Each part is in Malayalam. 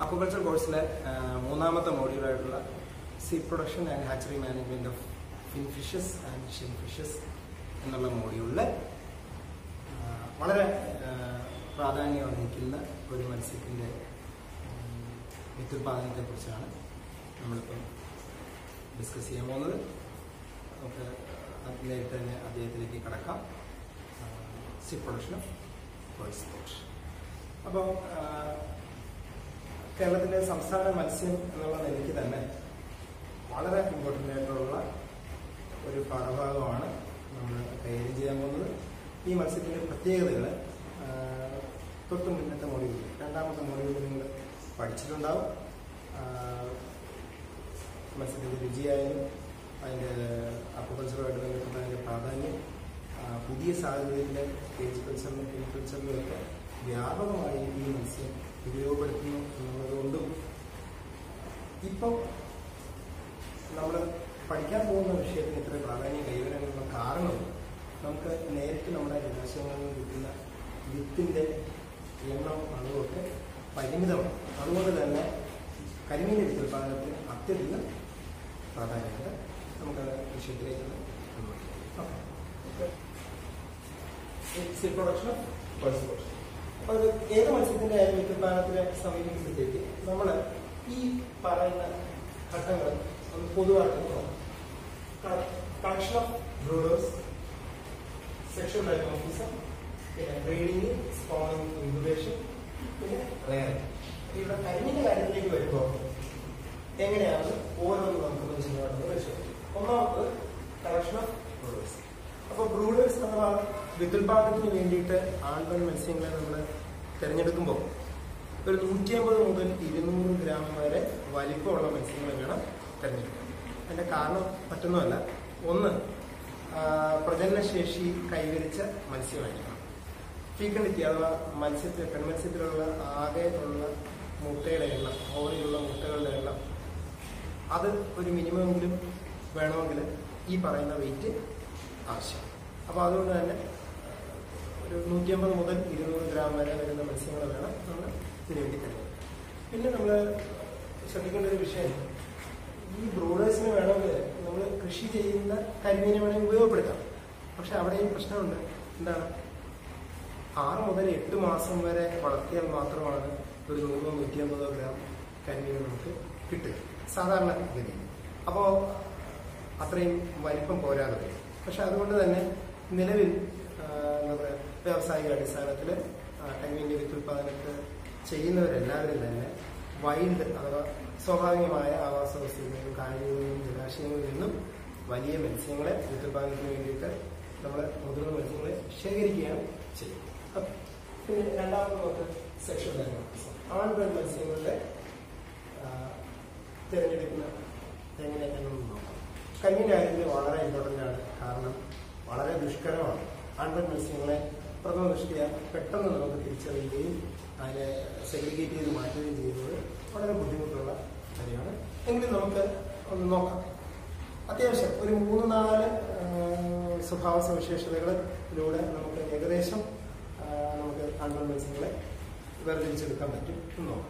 അക്വകൾച്ചർ കോഴ്സിലെ ആ, മൂന്നാമത്തെ മോഡ്യൂളായിട്ടുള്ള seed production and hatchery management of fin fishes and shell fishes എന്നുള്ള മോഡ്യൂളിൽ വളരെ ആ, പ്രാധാന്യം അർഹിക്കുന്ന ഒരു മത്സ്യത്തിൻ്റെ വിത്തുൽപാദനത്തെക്കുറിച്ചാണ് നമ്മളിപ്പം ഡിസ്കസ് ചെയ്യാൻ പോകുന്നത് നമുക്ക് അത് നേരിട്ട് തന്നെ അദ്ദേഹത്തിലേക്ക് കടക്കാം സി പ്രൊഡക്ഷൻ ഓഫ് കോഴി സ്പോർട്സ് അപ്പോൾ കേരളത്തിലെ സംസ്ഥാന മത്സ്യം എന്നുള്ള നിലയ്ക്ക് തന്നെ വളരെ ഇമ്പോർട്ടൻ്റ് ആയിട്ടുള്ള ഒരു പാഠഭാഗമാണ് നമ്മൾ കൈകാര്യം ചെയ്യാൻ പോകുന്നത് ഈ മത്സ്യത്തിൻ്റെ പ്രത്യേകതകൾ തൊട്ട് മുന്നത്തെ മൊഴികളിൽ രണ്ടാമത്തെ മൊഴികളിൽ നിങ്ങൾ പഠിച്ചിട്ടുണ്ടാവും ആ, മത്സ്യത്തിൻ്റെ രുചിയായാലും അതിൻ്റെ അക്വകൾച്ചറുമായിട്ട് ബന്ധപ്പെട്ട അതിൻ്റെ പ്രാധാന്യം ആ, പുതിയ സാഹചര്യത്തിലെ കേജ് കൾച്ചറിലും ഫിൻ കൾച്ചറിലും ഒക്കെ വ്യാപകമായി ഈ മത്സ്യം ഉപയോഗപ്പെടുത്തുന്നു എന്നുള്ളതുകൊണ്ടും ഇപ്പം നമ്മൾ പഠിക്കാൻ പോകുന്ന വിഷയത്തിന് ഇത്ര പ്രാധാന്യം കൈവരാനുള്ള കാരണം നമുക്ക് നേരിട്ട് നമ്മുടെ ജലാശയങ്ങളിൽ നിന്ന് കിട്ടുന്ന വിത്തിൻ്റെ എണ്ണം അളവൊക്കെ പരിമിതമാണ് അതുകൊണ്ട് തന്നെ കരിമീൻ്റെ വിത്ത് ഉൽപ്പാദനത്തിന് അത്യധികം പ്രാധാന്യമുണ്ട് നമുക്ക് വിഷയത്തിലേക്ക് പ്രൊഡക്ഷൻ ഓഫ് പേഴ്സ് അപ്പോൾ ഇത് ഏത് മത്സ്യത്തിന്റെ ആയാലും വിത്തുൽപാദനത്തിനെ സമീപിക്കുമ്പോഴത്തേക്ക് നമ്മൾ ഈ പറയുന്ന ഘട്ടങ്ങൾ ഒന്ന് പൊതുവായിട്ട് നോക്കാം കളക്ഷൻ ഓഫ് ബ്രൂഡേഴ്സ് സെക്ഷൽ ഡയഗ്നോസിസം പിന്നെ ബ്രീഡിങ് സ്പോണിങ് ഇൻക്യുബേഷൻ പിന്നെ റെയർ ഇവിടെ കരിമിന്റെ കാര്യത്തിലേക്ക് വരുമ്പോൾ എങ്ങനെയാണ് ഓരോന്നും നമുക്ക് മനസ്സിലാക്കുന്നത് പരിശോധിക്കും ഒന്നാമത് കളക്ഷൻ ഓഫ് ബ്രൂഡേഴ്സ് അപ്പോൾ ബ്രൂഡേഴ്സ് അഥവാ വിത്തുൽപാദനത്തിന് വേണ്ടിയിട്ട് ആൺപെൺ മത്സ്യങ്ങളെ നമ്മൾ തിരഞ്ഞെടുക്കുമ്പോൾ ഒരു നൂറ്റി അമ്പത് മുതൽ ഇരുന്നൂറ് ഗ്രാം വരെ വലിപ്പമുള്ള മത്സ്യങ്ങളെ വേണം തിരഞ്ഞെടുക്കാൻ അതിന്റെ കാരണം മറ്റൊന്നുമല്ല ഒന്ന് ആ, പ്രജനനശേഷി കൈവരിച്ച മത്സ്യമായിരിക്കണം ഫീക്കണ്ടിറ്റി അഥവാ മത്സ്യത്തിൽ പെൺമത്സ്യത്തിലുള്ള ആകെ ഉള്ള മുട്ടയുടെ എണ്ണം ഓവറിലുള്ള മുട്ടകളുടെ എണ്ണം അത് ഒരു മിനിമമെങ്കിലും വേണമെങ്കിൽ ഈ പറയുന്ന വെയിറ്റ് ആവശ്യം അപ്പോൾ അതുകൊണ്ട് തന്നെ ഒരു നൂറ്റിയമ്പത് മുതൽ ഇരുന്നൂറ് ഗ്രാം വരെ വരുന്ന മത്സ്യങ്ങൾ വേണം നമ്മൾ ഇതിനു വേണ്ടി തിരഞ്ഞെടുക്കാൻ പിന്നെ നമ്മൾ ശ്രദ്ധിക്കേണ്ട ഒരു വിഷയം ഈ ബ്രൂഡേഴ്സിന് വേണമെങ്കിൽ നമ്മൾ കൃഷി ചെയ്യുന്ന കരിമീനെ വേണമെങ്കിൽ ഉപയോഗപ്പെടുത്താം പക്ഷെ അവിടെയും പ്രശ്നമുണ്ട് എന്താണ് ആറ് മുതൽ എട്ട് മാസം വരെ വളർത്തിയാൽ മാത്രമാണ് ഒരു നൂറോ നൂറ്റി അമ്പതോ ഗ്രാം കരിമീൻ നമുക്ക് കിട്ടുക സാധാരണ ഗതി അപ്പോൾ അത്രയും വലിപ്പം പോരാതെ വരും പക്ഷെ അതുകൊണ്ട് തന്നെ നിലവിൽ ആ, എന്താ പറയുക വ്യാവസായിക അടിസ്ഥാനത്തിൽ കരിമീൻ്റെ വിത്തുൽപാദനത്തിൽ ചെയ്യുന്നവരെല്ലാവരും തന്നെ വൈൽഡ് അഥവാ സ്വാഭാവികമായ ആവാസ വ്യവസ്ഥയിൽ നിന്നും കായലുകളിൽ നിന്നും ജലാശയങ്ങളിൽ നിന്നും വലിയ മത്സ്യങ്ങളെ വിത്തുൽപാദനത്തിന് വേണ്ടിയിട്ട് നമ്മൾ മുതിർന്ന മത്സ്യങ്ങളെ ശേഖരിക്കുകയാണ് ചെയ്യുന്നത് ഓക്കേ. പിന്നെ രണ്ടാമത് നമുക്ക് സെക്ഷൽ ഡയഗ്നോസിസ് ആൺപെൺ മത്സ്യങ്ങളുടെ ആ, തിരഞ്ഞെടുക്കുന്ന എങ്ങനെയൊക്കെയാണെന്ന് നോക്കാം കഞ്ഞിൻ്റെ കാര്യത്തിൽ വളരെ ഇമ്പോർട്ടൻ്റ് ആണ് കാരണം വളരെ ദുഷ്കരമാണ് ആൺപെൺ മത്സ്യങ്ങളെ പ്രഥമ ദൃഷ്ടിയ പെട്ടെന്ന് നമുക്ക് തിരിച്ചറിയുകയും അതിനെ സെഗ്രിഗേറ്റ് ചെയ്ത് മാറ്റുകയും ചെയ്യുന്നത് വളരെ ബുദ്ധിമുട്ടുള്ള കാര്യമാണ് എങ്കിലും നമുക്ക് ഒന്ന് നോക്കാം അത്യാവശ്യം ഒരു മൂന്ന് നാല് ആ, സ്വഭാവ സവിശേഷതകളിലൂടെ നമുക്ക് ഏകദേശം ആ, നമുക്ക് ആൺപെൺ മത്സ്യങ്ങളെ വേർതിരിച്ചെടുക്കാൻ പറ്റും എന്ന് നോക്കാം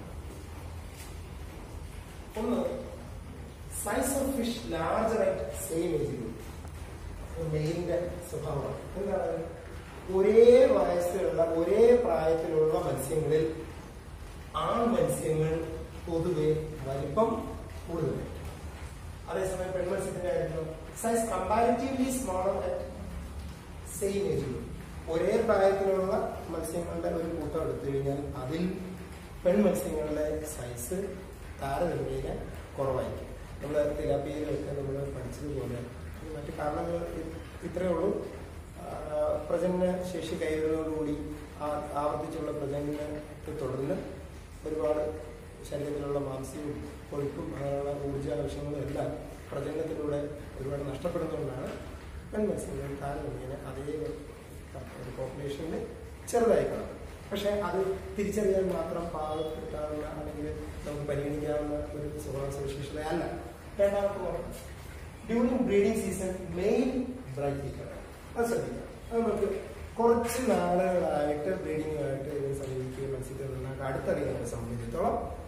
ഒന്ന് സൈസ് ഓഫ് ഫിഷ് ലാർജർ ആയിട്ട് സെയിം ഏജ് മെയിലിന്റെ സ്വഭാവമാണ് എന്താണ് ഒരേ വയസ്സിലുള്ള ഒരേ പ്രായത്തിലുള്ള മത്സ്യങ്ങളിൽ ആൺ മത്സ്യങ്ങൾ പൊതുവെ വലിപ്പം കൂടുതലായിരിക്കും അതേസമയം പെൺമത്സ്യത്തിന്റെ കാര്യത്തിലോ size comparatively smaller at same age ഒരേ പ്രായത്തിലുള്ള മത്സ്യങ്ങളുടെ ഒരു കൂട്ടം എടുത്തു കഴിഞ്ഞാൽ അതിൽ പെൺമത്സ്യങ്ങളുടെ സൈസ് താരതമ്യേന കുറവായിരിക്കും നമ്മൾ തിലാപ്പിയിലൊക്കെ നമ്മൾ പഠിച്ചതുപോലെ മറ്റു കാരണങ്ങൾ ഇ- ഇത്രയേ ഉള്ളൂ ആ, പ്രജനന ശേഷി കൈവരുന്നതോടുകൂടി ആ- ആവർത്തിച്ചുള്ള പ്രജനനത്തെ തുടർന്ന് ഒരുപാട് ശരീരത്തിലുള്ള മാംസ്യവും കൊഴുപ്പും അങ്ങനെയുള്ള ഊർജ്ജ ആവശ്യങ്ങളും എല്ലാം പ്രജനനത്തിലൂടെ ഒരുപാട് നഷ്ടപ്പെടുന്നതുകൊണ്ടാണ് പെൺമത്സ്യങ്ങൾ താരതമ്യേന അതേ ഒരു പോപ്പുലേഷനിൽ ചെറുതായി കാണും പക്ഷെ അത് തിരിച്ചറിയാൻ മാത്രം പാകപ്പെട്ടാവുന്ന അല്ലെങ്കിൽ നമുക്ക് പരിഗണിക്കാവുന്ന ഒരു സ്വഭാവ സവിശേഷതയല്ല രണ്ടാമത്തെ during breeding season male bright അത് ശ്രദ്ധിക്കാം അത് നമുക്ക് കുറച്ച് നാളുകളായിട്ട് ബ്രീഡിങ്ങുമായിട്ട് ഇതിനെ സമീപിക്കുകയും മത്സ്യത്തെ നന്നായിട്ട് അടുത്തറിയാനെ സംബന്ധിച്ചിടത്തോളം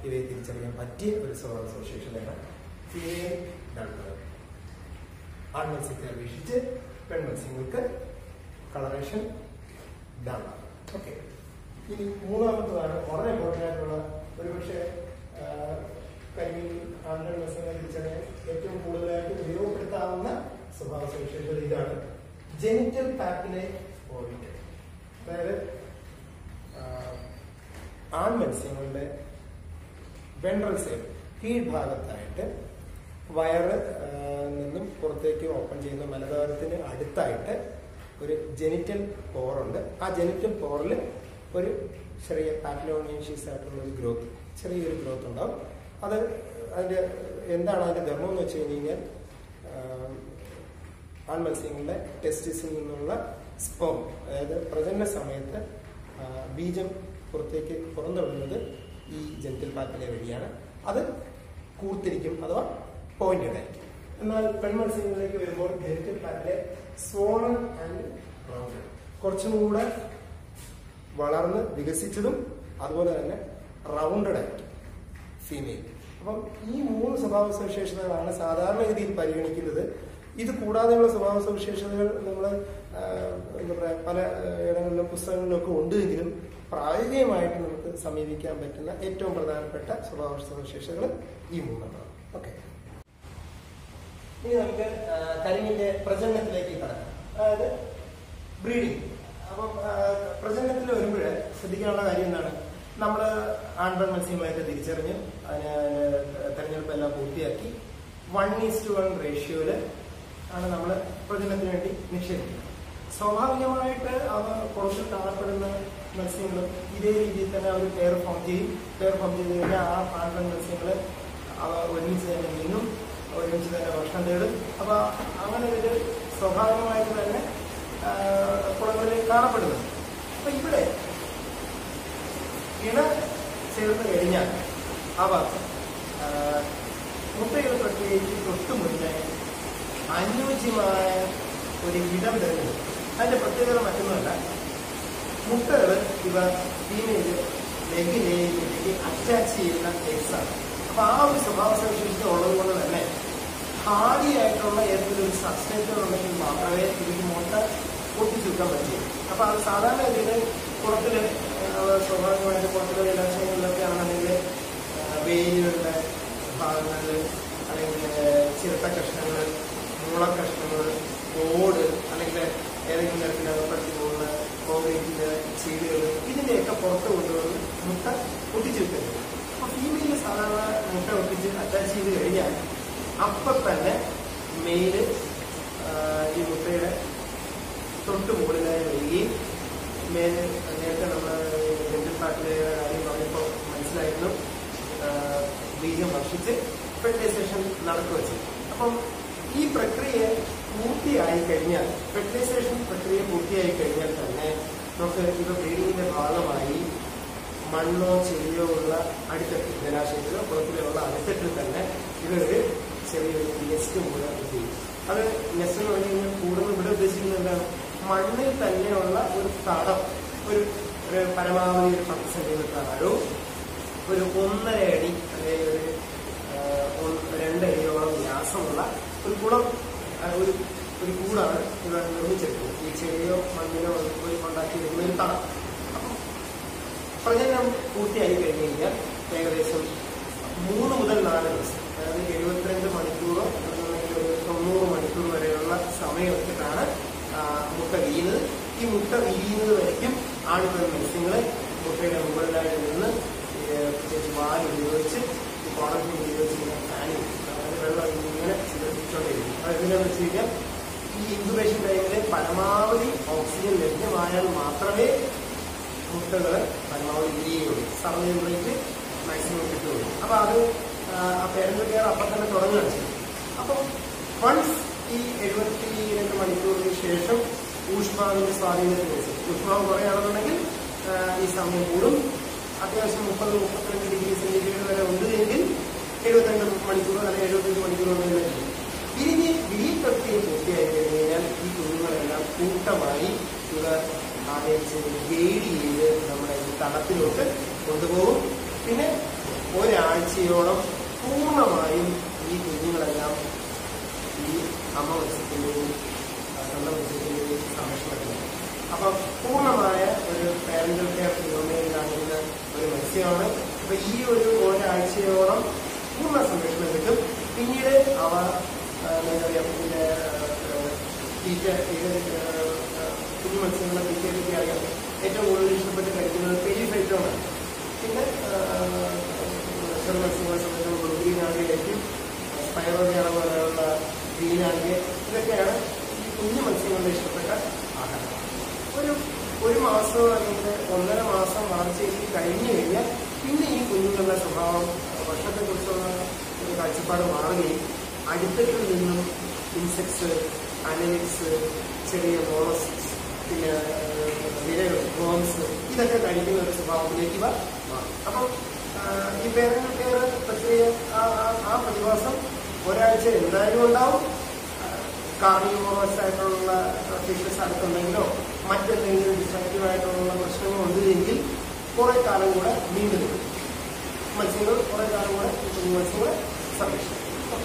ഇവയെ തിരിച്ചറിയാൻ പറ്റിയ ഒരു സ്വഭാവ സവിശേഷതയാണ് ഫീമെയിൽ ഡൾ കളർ ആൺമത്സ്യത്തെ അപേക്ഷിച്ച് പെൺമത്സ്യങ്ങൾക്ക് കളറേഷൻ ഡൾ ഓക്കെ ഇനി മൂന്നാമത്തതാണ് വളരെ ഇമ്പോർട്ടൻ്റ് ആയിട്ടുള്ള ഒരുപക്ഷെ കരിമീൻ ആൺകൾ മത്സ്യങ്ങളെ തിരിച്ചറിയാൻ ഏറ്റവും കൂടുതലായിട്ട് ഉപയോഗപ്പെടുത്താവുന്ന സ്വഭാവ സവിശേഷത ഇതാണ് ജെനിറ്റൽ പാപ്പിലെ ഓർബിറ്റ് അതായത് ആഹ്, ആൺമത്സ്യങ്ങളുടെ വെൻട്രൽ സൈഡ് കീഴ്ഭാഗത്തായിട്ട് വയറ് ആഹ്, നിന്നും പുറത്തേക്ക് ഓപ്പൺ ചെയ്യുന്ന മലദ്വാരത്തിന് അടുത്തായിട്ട് ഒരു ജെനിറ്റൽ പോറുണ്ട് ആ ജെനിറ്റൽ പോറിൽ ഒരു ചെറിയ പാറ്റലോണീഷ്യസ് ആയിട്ടുള്ള ഒരു ഗ്രോത്ത് ചെറിയൊരു ഗ്രോത്ത് ഉണ്ടാവും അത് അതിന്റെ എന്താണ് അതിന്റെ ധർമ്മം എന്ന് വെച്ച് കഴിഞ്ഞ് കഴിഞ്ഞാൽ ആഹ്, ആൺമത്സ്യങ്ങളുടെ ടെസ്റ്റിസിൽ നിന്നുള്ള സ്പേം അതായത് പ്രജനന സമയത്ത് ആ, ബീജം പുറത്തേക്ക് പുറന്തള്ളുന്നത് ഈ ജെനിറ്റൽ പാപ്പിലെ വഴിയാണ് അത് കൂർത്തിരിക്കും അഥവാ പോയിന്റഡ് ആയിരിക്കും എന്നാൽ പെൺമത്സ്യങ്ങളിലേക്ക് വരുമ്പോൾ ജെനിറ്റൽ പാപ്പിലെ സോണൽ ആൻഡ് റൗണ്ടഡ് കുറച്ചും കൂടെ വളർന്ന് വികസിച്ചതും അതുപോലെ തന്നെ റൗണ്ടഡ് ആയിരിക്കും ഫീമെയിൽ അപ്പം ഈ മൂന്ന് സ്വഭാവ സവിശേഷതകളാണ് സാധാരണഗതിയിൽ പരിഗണിക്കുന്നത് ഇത് കൂടാതെയുള്ള സ്വഭാവ സവിശേഷതകൾ നമ്മൾ എന്താ പറയുക പല ആ, ഇടങ്ങളിലും പുസ്തകങ്ങളിലും ഒക്കെ ഉണ്ടെങ്കിലും പ്രായോഗികമായിട്ട് നമുക്ക് സമീപിക്കാൻ പറ്റുന്ന ഏറ്റവും പ്രധാനപ്പെട്ട സ്വഭാവ സവിശേഷതകൾ ഈ മൂന്നെണ്ണമാണ് ഓക്കെ ഇനി നമുക്ക് ആ, കരിമീന്റെ പ്രജനനത്തിലേക്ക് കടക്കാം അതായത് ബ്രീഡിംഗ് അപ്പം ആ, പ്രജനനത്തിൽ വരുമ്പോൾ ശ്രദ്ധിക്കാനുള്ള കാര്യം എന്താണ് നമ്മൾ ആൺപെൺ മത്സ്യങ്ങളെയൊക്കെ തിരിച്ചറിഞ്ഞ് അതിന് തെരഞ്ഞെടുപ്പെല്ലാം പൂർത്തിയാക്കി വൺ ഈസ് ടു വൺ റേഷ്യോയില് ആണ് നമ്മൾ പ്രജനനത്തിന് വേണ്ടി നിക്ഷേപിക്കുന്നത് സ്വാഭാവികമായിട്ട് അവ കുളത്തിൽ കാണപ്പെടുന്ന മത്സ്യങ്ങളും ഇതേ രീതിയിൽ തന്നെ അവർ പെയർ ഫോം ചെയ്യും പെയർ ഫോം ചെയ്ത് കഴിഞ്ഞാൽ ആ ആൺപെൺ മത്സ്യങ്ങൾ അവ ഒരുമിച്ച് തന്നെ നിന്നും ഒരുമിച്ച് തന്നെ ഭക്ഷണം തേടും അപ്പൊ അങ്ങനെ ഒരു സ്വാഭാവികമായിട്ട് തന്നെ ആ, കുളങ്ങളിൽ കാണപ്പെടുന്നത് അപ്പൊ ഇവിടെ ഇണ ചേർന്ന് കഴിഞ്ഞാൽ അവ ആ, മുട്ടകൾ പ്രത്യേകിച്ച് തൊട്ടുമുന്നേ അനുയോജ്യമായ ഒരു ഇടം തിരഞ്ഞെടുക്കും അതിന്റെ പ്രത്യേകത മറ്റൊന്നുമല്ല മുട്ടകൾ ഇവ ഫീമെയിൽ ലെഗിലേക്ക് അറ്റാച്ച് ചെയ്യുന്ന എഗ്സ് ആണ് അപ്പൊ ആ ഒരു സ്വഭാവ സവിശേഷത ഉള്ളത് കൊണ്ട് തന്നെ ഹാർഡി ആയിട്ടുള്ള ഏതെങ്കിലും ഒരു സബ്സ്റ്റേറ്റുകൾ ഉണ്ടെങ്കിൽ മാത്രമേ ഇതിന് മുട്ട പൊട്ടിച്ചുക്കാൻ പറ്റൂ അപ്പൊ അത് സാധാരണ ഇതിന് കുളത്തില് ഏഹ്, സ്വാഭാവികമായിട്ട് കുളത്തിലെ ജലാശയങ്ങളിലൊക്കെ ആണെന്നുണ്ടെങ്കിൽ വെയിലുകളുടെ ഭാഗങ്ങളിൽ അല്ലെങ്കിൽ ചിരട്ട കഷ്ണങ്ങൾ മുള കഷ്ണങ്ങൾ ഓട് അല്ലെങ്കിൽ ഏതെങ്കിലും തരത്തിൽ അകപ്പെടുത്തി പോകുന്ന കോൺക്രീറ്റിന്റെ ചീടുകൾ ഇതിന്റെയൊക്കെ പുറത്ത് കൊണ്ടുവന്ന് മുട്ട പൊട്ടിച്ചു വെക്കുന്നത് അപ്പൊ ഫീമെയിൽ സാധാരണ മുട്ട ഒട്ടിച്ച് അറ്റാച്ച് ചെയ്ത് കഴിഞ്ഞാൽ അപ്പൊ തന്നെ മെയില് ഈ മുട്ടയുടെ തൊട്ട് മുകളിലായി വരികയും മേല് നേരത്തെ നമ്മൾ ഡെന്റൽ പാട്ടിലെ കാര്യം പറഞ്ഞപ്പോൾ മനസ്സിലായിരുന്നു ആ, ബീജം ഭക്ഷിച്ച് ഫെർട്ടിലൈസേഷൻ നടക്കുക ചെയ്യും അപ്പം ഈ പ്രക്രിയ പൂർത്തിയായി കഴിഞ്ഞാൽ ഫെർട്ടിലൈസേഷൻ പ്രക്രിയ പൂർത്തിയായി കഴിഞ്ഞാൽ തന്നെ നമുക്ക് ഇവ ബ്രീഡിങ്ങിന്റെ ഭാഗമായി മണ്ണോ ചെളിയോ ഉള്ള അടിത്തട്ടിൽ ജലാശയത്തിലോ കുളത്തിലോ ഉള്ള അടിത്തട്ടിൽ തന്നെ ഇവരൊരു ചെറിയൊരു നെസ്റ്റ് മൂലം ചെയ്യും അത് നെസ്റ്റ് എന്ന് പറഞ്ഞു കഴിഞ്ഞാൽ കൂടുതൽ ഇവിടെ ഉദ്ദേശിക്കുന്നത് എന്താണ് മണ്ണിൽ തന്നെയുള്ള ഒരു തടം ഒരു ഒരു പരമാവധി ഒരു പത്ത് സെന്റിമീറ്റർ ആഴവും ഒരു ഒന്നര അടി അല്ലെങ്കിൽ ഒരു ആ, ഒന്ന് രണ്ട് അടിയോളം വ്യാസമുള്ള ഒരു കുളം ആ, ഒരു ഒരു കൂടാണ് ഇവർ നിർമ്മിച്ചെടുക്കുന്നത് ഈ ചെടിയോ മണ്ണിനോ ഒരു ഉണ്ടാക്കിയെടുക്കുന്ന ഒരു തടം അപ്പം പ്രജനനം പൂർത്തിയായി കഴിഞ്ഞ് കഴിഞ്ഞാൽ ഏകദേശം മൂന്ന് മുതൽ നാല് ദിവസം അതായത് എഴുപത്തിരണ്ട് മണിക്കൂറോ അല്ലെങ്കിൽ ഒരു തൊണ്ണൂറ് മണിക്കൂർ വരെയുള്ള സമയം എടുത്തിട്ടാണ് ആ, മുട്ട വിരിയുന്നത് ഈ മുട്ട വിരിയുന്നത് വരയ്ക്കും ആൺപെൺ മത്സ്യങ്ങളെ മുട്ടയുടെ മുകളിലായിട്ട് നിന്ന് ഈ പ്രത്യേകിച്ച് വാൽ ഉപയോഗിച്ച് ഈ കോളത്തിൽ ഉപയോഗിച്ച് ഇങ്ങനെ ഫാനിൽ അതായത് വെള്ളം ഇങ്ങനെ ചിതറിച്ചുകൊണ്ടിരിക്കും അതെന്തിനാന്ന് വെച്ച് കഴിഞ്ഞാൽ ഈ ഇൻക്യുബേഷൻ ടൈമിൽ പരമാവധി ഓക്സിജൻ ലഭ്യമായാൽ മാത്രമേ മുട്ടകൾ പരമാവധി വിരിയുകയുള്ളൂ സർവൈവറിലേക്ക് മാക്സിമം കിട്ടുകയുള്ളൂ അപ്പൊ അത് ആ, ആ പേരന്റ് കെയർ അപ്പം തന്നെ തുടങ്ങുകയാണ് ചെയ്യും അപ്പം വൺസ് ഈ എഴുപത്തി രണ്ട് മണിക്കൂറിന് ശേഷം ഊഷ്മാവിന്റെ സ്വാധീനത്തിനനുസരിച്ച് ഊഷ്മാവ് കുറയാണെന്നുണ്ടെങ്കിൽ ആ, ഈ സമയം കൂടും അത്യാവശ്യം മുപ്പത് മുപ്പത്തിരണ്ട് ഡിഗ്രി സെന്റിഗ്രേഡ് വരെ ഉണ്ട് എങ്കിൽ എഴുപത്തിരണ്ട് മണിക്കൂർ അല്ലെങ്കിൽ എഴുപത്തഞ്ച് മണിക്കൂർ ഉണ്ടെങ്കിൽ വിരിഞ്ഞ് വിരിയൽ പ്രക്രിയ പൂർത്തിയായി കഴിഞ്ഞ് കഴിഞ്ഞാൽ ഈ കുഞ്ഞുങ്ങളെല്ലാം കൂട്ടമായി ഇവ ആനയിച്ച് ഗൈഡ് ചെയ്ത് നമ്മുടെ ഈ തടത്തിലോട്ട് കൊണ്ടുപോകും പിന്നെ ഒരാഴ്ചയോളം പൂർണ്ണമായും ഈ കുഞ്ഞുങ്ങളെല്ലാം ഈ അമ്മ മത്സ്യത്തിൻ്റെയും സ്വന്തം മത്സ്യത്തിൻ്റെയും സംരക്ഷണത്തിലാണ് അപ്പൊ പൂർണ്ണമായ ഒരു പാരന്റൽ കെയർ ഫിനോമിനയിലാകുന്ന ഒരു മത്സ്യമാണ് അപ്പൊ ഈ ഒരു ഒരാഴ്ചയോളം പൂർണ്ണ സംരക്ഷണം കിട്ടും പിന്നീട് അവ ആ, എന്താ പറയാ പിന്നെ ആ, തീറ്റ ഇത് ആ, കുഞ്ഞു മത്സ്യങ്ങളെ തീറ്റയൊക്കെ അറിയാം ഏറ്റവും കൂടുതൽ ഇഷ്ടപ്പെട്ട് കഴിക്കുന്നത് പെരി ഫൈറ്റോമാണ് പിന്നെ ചെറു മത്സ്യങ്ങളെ സംബന്ധിച്ച് ഗ്രീൻ ആണെങ്കിൽ സ്പൈറോഡിയാണ് പോലെയുള്ള ഗ്രീൻ ആണെങ്കിൽ ഇതൊക്കെയാണ് ഈ കുഞ്ഞു മത്സ്യങ്ങളുടെ ഇഷ്ടപ്പെട്ട ആഹാരം ഒരു ഒരു മാസം അല്ലെങ്കിൽ ഒന്നര മാസം വളർച്ചയെത്തി കഴിഞ്ഞു കഴിഞ്ഞാൽ പിന്നെ ഈ കുഞ്ഞുങ്ങളുടെ സ്വഭാവം ഭക്ഷണത്തെക്കുറിച്ചുള്ള ഒരു കാഴ്ചപ്പാട് മാറുകയും അടുത്തത്തിൽ നിന്നും ഇൻസെക്ട്സ് അനലിക്സ് ചെറിയ മോളസിക്സ് പിന്നെ വിരകൾ ബോംസ് ഇതൊക്കെ കഴിക്കുന്ന ഒരു സ്വഭാവത്തിലേക്ക് ഇവ മാറും അപ്പം ആ, ഈ പേരന്റ് കെയർ പ്രക്രിയ ആ- ആ- ആ പ്രതിഭാസം ഒരാഴ്ച എന്തായാലും ഉണ്ടാവും കാർണിവോറസ് ആയിട്ടുള്ള ഫിഷസ് അടുത്തുണ്ടെങ്കിലോ മറ്റെന്തെങ്കിലും ഡിസ്ട്രക്റ്റീവ് ആയിട്ടുള്ള പ്രശ്നങ്ങൾ ഉണ്ട് എങ്കിൽ കുറെ കാലം കൂടെ നീണ്ടു നിൽക്കും മത്സ്യങ്ങൾ കുറെ കാലം കൂടെ ഈ കുഞ്ഞു മത്സ്യങ്ങളെ സംരക്ഷിക്കും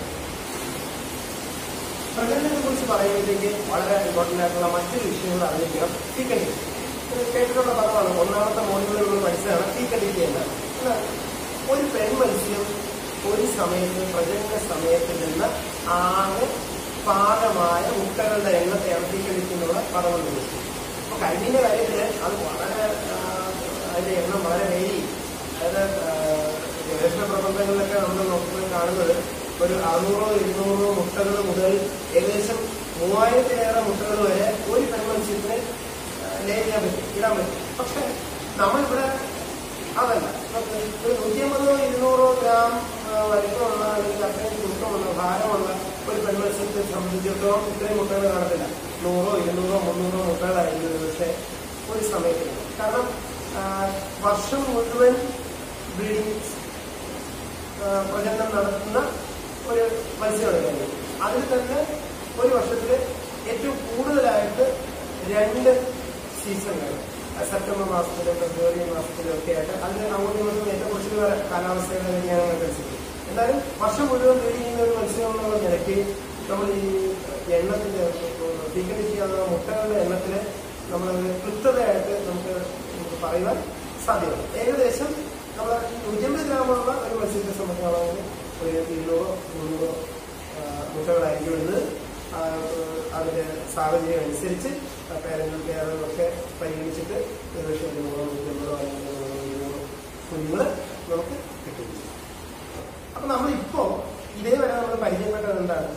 പ്രകടനത്തെ കുറിച്ച് പറയുമ്പോഴത്തേക്ക് വളരെ ഇമ്പോർട്ടൻ്റ് ആയിട്ടുള്ള മറ്റൊരു വിഷയങ്ങൾ അറിഞ്ഞിരിക്കണം തീക്കണ്ടി കേട്ടിട്ടുള്ള പദമാണ് ഒന്നാമത്തെ മോഡുകളിൽ നമ്മൾ പഠിച്ചതാണ് തീക്കണ്ടിക്ക് എന്നാണ് എന്നാൽ ഒരു പെൺമത്സ്യം ഒരു സമയത്ത് പ്രജനന സമയത്തിൽ നിന്ന് ആകെ പാകമായ മുട്ടകളുടെ എണ്ണത്തെയാണ് തീക്കണ്ടിക്കുന്നുള്ള പദം കൊണ്ട് വിളിച്ചത് അപ്പൊ കരിമീന്റെ കാര്യത്തിൽ അത് വളരെ ആ, അതിന്റെ എണ്ണം വളരെ വേരി അതായത് ആ, ഗവേഷണ പ്രബന്ധങ്ങളിലൊക്കെ നമ്മൾ നോക്കുമ്പോൾ കാണുന്നത് ഒരു അറുന്നൂറോ ഇരുന്നൂറോ മുട്ടകൾ മുതൽ ഏകദേശം മൂവായിരത്തിലേറെ മുട്ടകൾ വരെ ഒരു പെൺമത്സ്യത്തിന് ലേ ചെയ്യാൻ പറ്റും ഇടാൻ പറ്റും പക്ഷെ നമ്മളിവിടെ അതല്ല നമുക്ക് ഒരു നൂറ്റി അമ്പതോ ഇരുന്നൂറോ ഗ്രാം ആ, വലിപ്പമുള്ള അല്ലെങ്കിൽ അത്രയും തൂക്കമുള്ള ഭാരമുള്ള ഒരു പെൺമത്സ്യത്തെ സംബന്ധിച്ചിടത്തോളം ഇത്രയും മുട്ടകൾ കാണത്തില്ല നൂറോ ഇരുന്നൂറോ മുന്നൂറോ മുട്ടകളായിരിക്കും പക്ഷേ ഒരു സമയത്ത് കാരണം ആ, വർഷം മുഴുവൻ ബ്രീഡിംഗ് പ്രജനനം നടത്തുന്ന ഒരു മത്സ്യമാണ് കരിമീൻ അതിൽ തന്നെ ഒരു വർഷത്തിൽ ഏറ്റവും കൂടുതലായിട്ട് രണ്ട് സീസണുകൾ സെപ്റ്റംബർ മാസത്തിലും ഫെബ്രുവരി മാസത്തിലും ഒക്കെ ആയിട്ട് അതിന് അങ്ങോട്ടും ഇങ്ങോട്ടും ഏറ്റവും കുറച്ച് കാലാവസ്ഥയുടെ വ്യതിയാനങ്ങൾക്കനുസരിച്ച് എന്തായാലും വർഷം മുഴുവൻ ബ്രീഡ് ചെയ്യുന്ന ഒരു മത്സ്യം എന്നുള്ള നിലയ്ക്ക് നമ്മൾ ഈ എണ്ണത്തിന്റെ തീക്കടി ചെയ്യാവുന്ന മുട്ടകളുടെ എണ്ണത്തിൽ നമ്മൾ കൃത്യതയായിട്ട് നമുക്ക് നമുക്ക് പറയുവാൻ സാധ്യമാണ് ഏകദേശം നമ്മൾ നൂറ്റമ്പത് ഗ്രാമുള്ള ഒരു മത്സ്യത്തെ സംബന്ധിച്ചാണെങ്കിൽ ഒരു ഇരുന്നൂറോ മുന്നൂറോ ആ, മുട്ടകളായിരിക്കും ഇടുന്നത് ആ, അതിന്റെ സാഹചര്യം അനുസരിച്ച് പേരന്റും കെയറും ഒക്കെ പരിഗണിച്ചിട്ട് ഏകദേശം ഒരു നൂറോ നൂറ്റമ്പതോ അല്ലെങ്കിൽ നൂറോ ഇരുന്നൂറോ കുഞ്ഞുങ്ങൾ നമുക്ക് കിട്ടും അപ്പൊ നമ്മളിപ്പോ ഇതേവരെ നമ്മൾ പരിചയപ്പെട്ടത് എന്താണ്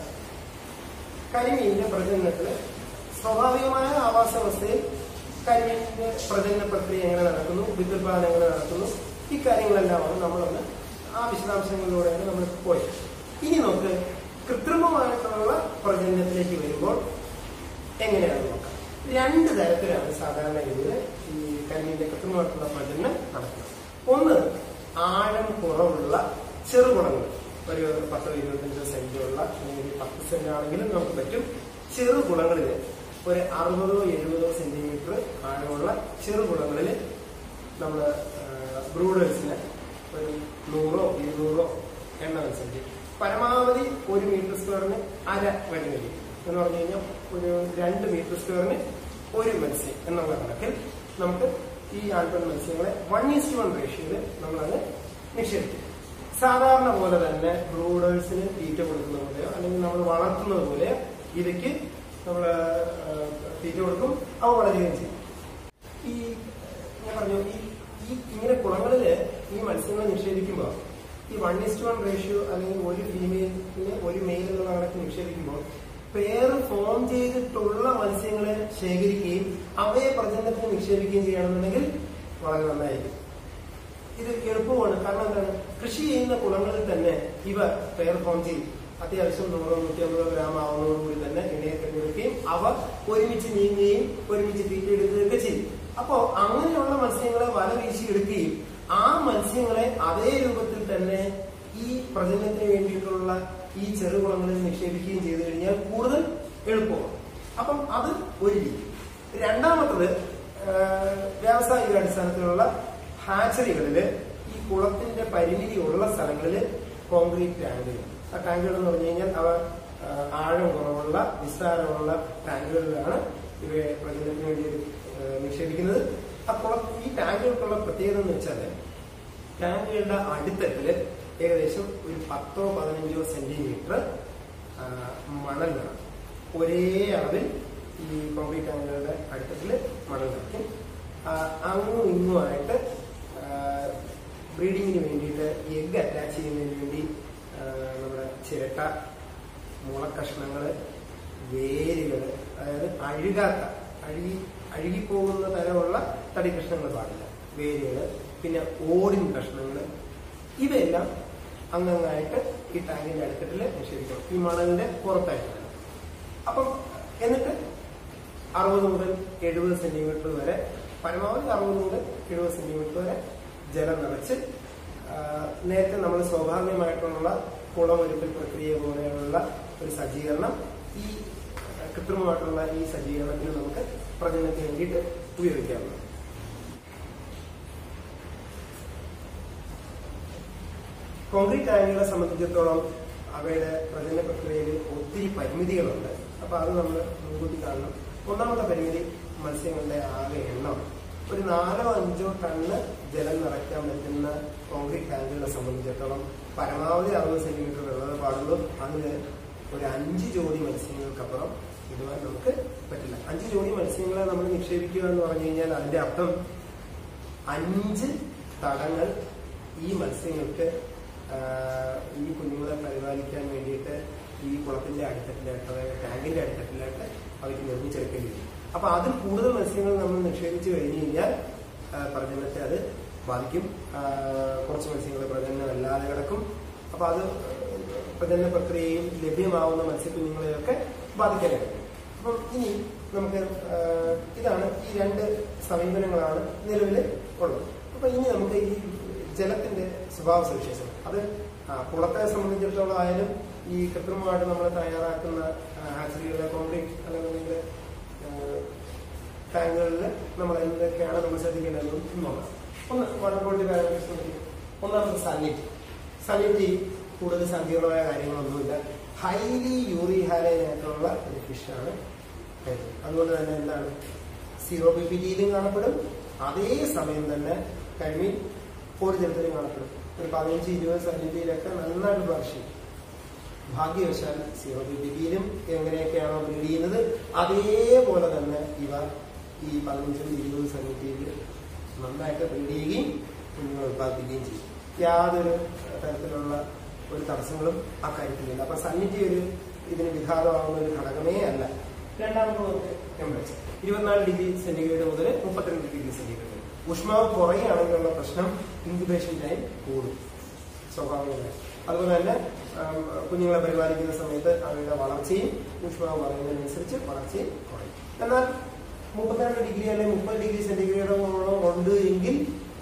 കരിമീനിന്റെ പ്രജനനത്തില് സ്വാഭാവികമായ ആവാസ വ്യവസ്ഥയിൽ കരിമീനിന്റെ പ്രജനന പ്രക്രിയ എങ്ങനെ നടക്കുന്നു വിദ്യുത്പാദനം എങ്ങനെ നടക്കുന്നു ഇക്കാര്യങ്ങളെല്ലാമാണ് നമ്മളൊന്ന് ആ വിശദാംശങ്ങളിലൂടെയാണ് നമ്മൾ പോയത് ഇനി നമുക്ക് കൃത്രിമമായിട്ടുള്ള പ്രജനനത്തിലേക്ക് വരുമ്പോൾ എങ്ങനെയാണ് നോക്കാം രണ്ട് തരത്തിലാണ് സാധാരണ രീതിയിൽ ഈ കരിമീന്റെ കൃത്രിമമായിട്ടുള്ള പ്രജനനം നടക്കുന്നത് ഒന്ന് ആഴം കുറവുള്ള ചെറുകുളങ്ങൾ ഒരു പത്തോ ഇരുപത്തഞ്ചോ സെന്റുള്ള അല്ലെങ്കിൽ പത്ത് സെന്റ് ആണെങ്കിലും നമുക്ക് പറ്റും ചെറുകുളങ്ങളിൽ ഒരു അറുപതോ എഴുപതോ സെന്റിമീറ്റർ ആഴമുള്ള ചെറുകുളങ്ങളിൽ നമ്മൾ ബ്രൂഡേഴ്സിന് ഒരു നൂറോ ഇരുന്നൂറോ എണ്ണ അനുസരിച്ച് പരമാവധി ഒരു മീറ്റർ സ്ക്വയറിന് അര വരുന്നില്ല എന്ന് പറഞ്ഞു കഴിഞ്ഞാൽ ഒരു രണ്ട് മീറ്റർ സ്ക്വയറിന് ഒരു മത്സ്യം എന്നുള്ള കണക്കിൽ നമുക്ക് ഈ ആൺപെൺ മത്സ്യങ്ങളെ വൺ ഈസ്റ്റ് വൺ റേഷ്യോയിൽ നമ്മളത് നിക്ഷേപിക്കും സാധാരണ പോലെ തന്നെ ബ്രൂഡേഴ്സിന് തീറ്റ കൊടുക്കുന്ന പോലെയോ അല്ലെങ്കിൽ നമ്മൾ വളർത്തുന്നത് പോലെയോ ഇവയ്ക്ക് നമ്മൾ തീറ്റ കൊടുക്കും അവ വളരുകയും ചെയ്യും ഈ ഞാൻ പറഞ്ഞു ഈ ഈ ഇങ്ങനെ കുളങ്ങളില് ഈ മത്സ്യങ്ങൾ നിക്ഷേപിക്കുമ്പോൾ ഈ വൺ ഇസ്റ്റ് വൺ റേഷ്യോ അല്ലെങ്കിൽ ഒരു ഫീമെയിലിന് ഒരു മെയിൽ എന്നുള്ള കണക്ക് നിക്ഷേപിക്കുമ്പോൾ പേര് ഫോം ചെയ്തിട്ടുള്ള മത്സ്യങ്ങളെ ശേഖരിക്കുകയും അവയെ പ്രജനനത്തിന് നിക്ഷേപിക്കുകയും ചെയ്യണമെന്നുണ്ടെങ്കിൽ വളരെ നന്നായിരിക്കും ഇത് എളുപ്പമാണ് കാരണം എന്താണ് കൃഷി ചെയ്യുന്ന കുളങ്ങളിൽ തന്നെ ഇവ പെയർ ഫോം ചെയ്യും അത്യാവശ്യം നൂറോ നൂറ്റി അമ്പതോ ഗ്രാം ആവുന്നതോടുകൂടി തന്നെ ഇണയെ തിരഞ്ഞെടുക്കുകയും അവ ഒരുമിച്ച് നീങ്ങുകയും ഒരുമിച്ച് തീറ്റ എടുക്കുകയൊക്കെ ചെയ്യും അപ്പോ അങ്ങനെയുള്ള മത്സ്യങ്ങളെ വല വീശി എടുക്കുകയും ആ മത്സ്യങ്ങളെ അതേ രൂപത്തിൽ തന്നെ ഈ പ്രജനനത്തിന് വേണ്ടിയിട്ടുള്ള ഈ ചെറുകുളങ്ങളിൽ നിക്ഷേപിക്കുകയും ചെയ്തു കഴിഞ്ഞാൽ കൂടുതൽ എളുപ്പമാണ് അപ്പം അത് ഒരു രീതി രണ്ടാമത്തത് ആ, വ്യാവസായിക അടിസ്ഥാനത്തിലുള്ള ഹാച്ചറികളിൽ ഈ കുളത്തിന്റെ പരിമിതി ഉള്ള സ്ഥലങ്ങളിൽ കോൺക്രീറ്റ് ടാങ്കുകൾ ആ ടാങ്കുകൾ എന്ന് പറഞ്ഞു കഴിഞ്ഞാൽ അവ ആ, ആഴം കുറവുള്ള വിസ്താരമുള്ള ടാങ്കുകളിലാണ് ഇവയെ പ്രജനനത്തിന് വേണ്ടി ആ, നിക്ഷേപിക്കുന്നത് ആ കുളം ഈ ടാങ്കുകൾക്കുള്ള പ്രത്യേകത എന്ന് വെച്ചാൽ ടാങ്കുകളുടെ അടിത്തട്ടില് ഏകദേശം ഒരു പത്തോ പതിനഞ്ചോ സെന്റിമീറ്റർ മണൽ വേണം ഒരേ അളവിൽ ഈ കോൺക്രീറ്റ് ടാങ്കുകളുടെ അടിത്തട്ടില് മണൽ നിറയ്ക്കും ആ, അങ്ങും ഇങ്ങുമായിട്ട് ബ്രീഡിങ്ങിന് വേണ്ടിയിട്ട് എഗ് അറ്റാച്ച് ചെയ്യുന്നതിന് വേണ്ടി ആ, നമ്മുടെ ചിരട്ട മുളക്കഷ്ണങ്ങൾ വേരുകൾ അതായത് അഴുകാത്ത അഴുകി അഴുകിപ്പോകുന്ന തരമുള്ള തടി കഷ്ണങ്ങൾ പാടില്ല വേരുകൾ പിന്നെ ഓടിൻ കഷ്ണങ്ങൾ ഇവയെല്ലാം അംഗങ്ങളായിട്ട് ഈ ടാങ്കിന്റെ അടുത്തിട്ടിൽ നിക്ഷേപിക്കണം ഈ മണലിന്റെ പുറത്തായിട്ടാണ് അപ്പം എന്നിട്ട് അറുപത് മുതൽ എഴുപത് സെന്റിമീറ്റർ വരെ പരമാവധി അറുപത് മുതൽ എഴുപത് സെന്റിമീറ്റർ വരെ ജലം നിറച്ച് ആ, നേരത്തെ നമ്മൾ സ്വാഭാവികമായിട്ടുള്ള കുളമൊരുക്കൽ പ്രക്രിയ പോലെയുള്ള ഒരു സജ്ജീകരണം ഈ കൃത്രിമമായിട്ടുള്ള ഈ സജ്ജീകരണത്തിന് നമുക്ക് പ്രജനനത്തിന് വേണ്ടിയിട്ട് ഉപയോഗിക്കാവുന്നതാണ് കോൺക്രീറ്റ് ടാങ്കുകളെ സംബന്ധിച്ചിടത്തോളം അവയുടെ പ്രജനന പ്രക്രിയയിൽ ഒത്തിരി പരിമിതികളുണ്ട് അപ്പൊ അത് നമ്മൾ മുൻകൂട്ടി കാണണം ഒന്നാമത്തെ പരിമിതി മത്സ്യങ്ങളുടെ ആകെ എണ്ണം ഒരു നാലോ അഞ്ചോ ടണ്ണ് ജലം നിറയ്ക്കാൻ പറ്റുന്ന കോൺക്രീറ്റ് ടാങ്കുകളെ സംബന്ധിച്ചിടത്തോളം പരമാവധി അറുപത് സെന്റിമീറ്റർ വെള്ളമേ പാടുള്ളൂ അതിന് ഒരു അഞ്ച് ജോഡി മത്സ്യങ്ങൾക്കപ്പുറം ഇടുവാൻ നമുക്ക് പറ്റില്ല അഞ്ച് ജോഡി മത്സ്യങ്ങളെ നമ്മൾ നിക്ഷേപിക്കുക എന്ന് പറഞ്ഞു കഴിഞ്ഞാൽ അതിന്റെ അർത്ഥം അഞ്ച് തടങ്ങൾ ഈ മത്സ്യങ്ങൾക്ക് ആ, ഈ കുഞ്ഞുങ്ങളെ പരിപാലിക്കാൻ വേണ്ടിയിട്ട് ഈ കുളത്തിന്റെ അടിത്തട്ടിലായിട്ട് അതായത് ടാങ്കിന്റെ അടിത്തട്ടിലായിട്ട് അവർക്ക് നിർമ്മിച്ചെടുക്കേണ്ടി വരും അപ്പൊ അതിൽ കൂടുതൽ മത്സ്യങ്ങൾ നമ്മൾ നിക്ഷേപിച്ചു കഴിഞ്ഞു കഴിഞ്ഞാൽ ആ, പ്രജനനത്തെ അത് ബാധിക്കും ആ, കുറച്ച് മത്സ്യങ്ങൾ പ്രജനനം അല്ലാതെ കിടക്കും അപ്പൊ അത് പ്രജനന പ്രക്രിയയും ലഭ്യമാവുന്ന മത്സ്യക്കുഞ്ഞുങ്ങളെയൊക്കെ ബാധിക്കാനായിട്ട് അപ്പം ഇനി നമുക്ക് ആ, ഇതാണ് ഈ രണ്ട് സമീപനങ്ങളാണ് നിലവിൽ ഉള്ളത് അപ്പൊ ഇനി നമുക്ക് ഈ ജലത്തിന്റെ സ്വഭാവ സവിശേഷത അത് ആ, കുളത്തെ സംബന്ധിച്ചിടത്തോളം ആയാലും ഈ കൃത്രിമമായിട്ട് നമ്മൾ തയ്യാറാക്കുന്ന ഹാച്ചറികളിലെ കോൺക്രീറ്റ് അല്ലെങ്കിൽ ടാങ്കുകളിൽ നമ്മൾ എന്തൊക്കെയാണ് നമ്മൾ ശ്രദ്ധിക്കേണ്ടതെന്ന് നോക്കാം ഒന്ന് വാട്ടർ പാരാമീറ്റേഴ്സ് ഒന്നാമത് സാനിറ്റി സാനിറ്റി കൂടുതൽ സങ്കീർണമായ കാര്യങ്ങളൊന്നുമില്ല ഹൈലി യൂറിഹാലൈനായിട്ടുള്ള ഒരു ഫിഷാണ് അതുകൊണ്ട് തന്നെ എന്താണ് സീറോ പി പി ജിയിലും കാണപ്പെടും അതേ സമയം തന്നെ കരിമീൻ ഒരു ജലത്തിലും കാണപ്പെടും ഒരു പതിനഞ്ച് ഇരുപത് സെന്റിമീറ്ററിലൊക്കെ നന്നായിട്ട് വർഷം ഭാഗ്യവശാൽ സീറോ പി പി ജിയിലും എങ്ങനെയൊക്കെയാണോ ബ്രീഡ് ചെയ്യുന്നത് അതേപോലെ തന്നെ ഇവ ഈ പതിനഞ്ചും ഇരുപത് സെന്റിമീറ്ററിൽ നന്നായിട്ട് ബ്രീഡ് ചെയ്യുകയും കുഞ്ഞുങ്ങൾ ഉത്പാദിപ്പിക്കുകയും ചെയ്യും യാതൊരു തരത്തിലുള്ള ഒരു തടസ്സങ്ങളും ആ കാര്യത്തിലില്ല അപ്പൊ സന്നിധി ഒരു ഇതിന് വിഘാതമാകുന്ന ഒരു ഘടകമേ അല്ല രണ്ടാമത് നമുക്ക് ടെമ്പറേച്ചർ ഇരുപത്തിനാല് ഡിഗ്രി സെന്റിഗ്രേഡ് മുതൽ മുപ്പത്തിരണ്ട് ഡിഗ്രി സെന്റിഗ്രേഡ് വരെ ഊഷ്മാവ് കുറയുകയാണെങ്കിലുള്ള പ്രശ്നം ഇൻക്യുബേഷൻ ടൈം കൂടും സ്വാഭാവികമായി അതുപോലെ തന്നെ ആം, കുഞ്ഞുങ്ങളെ പരിപാലിക്കുന്ന സമയത്ത് അവയുടെ വളർച്ചയും ഊഷ്മാവ് കുറയുന്നതിനനുസരിച്ച് വളർച്ചയും കുറയും എന്നാൽ മുപ്പത്തിരണ്ട് ഡിഗ്രി അല്ലെങ്കിൽ മുപ്പത് ഡിഗ്രി സെന്റിഗ്രേഡോളം ഉണ്ട് എങ്കിൽ